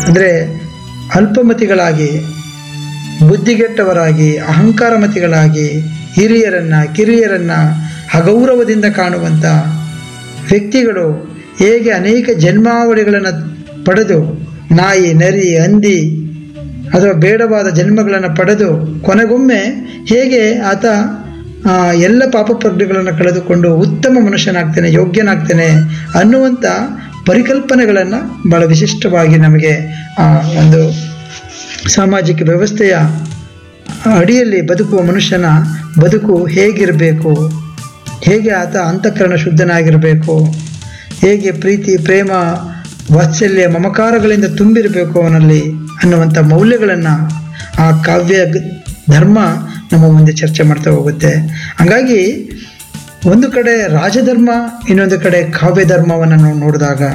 ಅಂದರೆ ಅಲ್ಪಮತಿಗಳಾಗಿ ಬುದ್ಧಿಗೆಟ್ಟವರಾಗಿ ಅಹಂಕಾರಮತಿಗಳಾಗಿ ಹಿರಿಯರನ್ನ ಕಿರಿಯರನ್ನ ಅಗೌರವದಿಂದ ಕಾಣುವಂಥ ವ್ಯಕ್ತಿಗಳು ಹೇಗೆ ಅನೇಕ ಜನ್ಮಾವಳಿಗಳನ್ನು ಪಡೆದು ನಾಯಿ ನರಿ ಹಂದಿ ಅಥವಾ ಬೇಡವಾದ ಜನ್ಮಗಳನ್ನು ಪಡೆದು ಕೊನೆಗೊಮ್ಮೆ ಹೇಗೆ ಆತ ಆ, ಎಲ್ಲ ಪಾಪ ಪ್ರಜ್ಞೆಗಳನ್ನು ಕಳೆದುಕೊಂಡು ಉತ್ತಮ ಮನುಷ್ಯನಾಗ್ತೇನೆ ಯೋಗ್ಯನಾಗ್ತೇನೆ ಅನ್ನುವಂಥ ಪರಿಕಲ್ಪನೆಗಳನ್ನು ಬಹಳ ವಿಶಿಷ್ಟವಾಗಿ ನಮಗೆ ಆ ಒಂದು ಸಾಮಾಜಿಕ ವ್ಯವಸ್ಥೆಯ ಅಡಿಯಲ್ಲಿ ಬದುಕುವ ಮನುಷ್ಯನ ಬದುಕು ಹೇಗಿರಬೇಕು ಹೇಗೆ ಆತ ಅಂತಃಕರಣ ಶುದ್ಧನಾಗಿರಬೇಕು ಹೇಗೆ ಪ್ರೀತಿ ಪ್ರೇಮ ವಾತ್ಸಲ್ಯ ಮಮಕಾರಗಳಿಂದ ತುಂಬಿರಬೇಕು ಅವನಲ್ಲಿ ಅನ್ನುವಂಥ ಮೌಲ್ಯಗಳನ್ನು ಆ ಕಾವ್ಯ ಗ- ಧರ್ಮ ನಮ್ಮ ಮುಂದೆ ಚರ್ಚೆ ಮಾಡ್ತಾ ಹೋಗುತ್ತೆ ಹಾಗಾಗಿ ಒಂದು ಕಡೆ ರಾಜಧರ್ಮ ಇನ್ನೊಂದು ಕಡೆ ಕಾವ್ಯ ಧರ್ಮವನ್ನು ನಾವು ನೋಡಿದಾಗ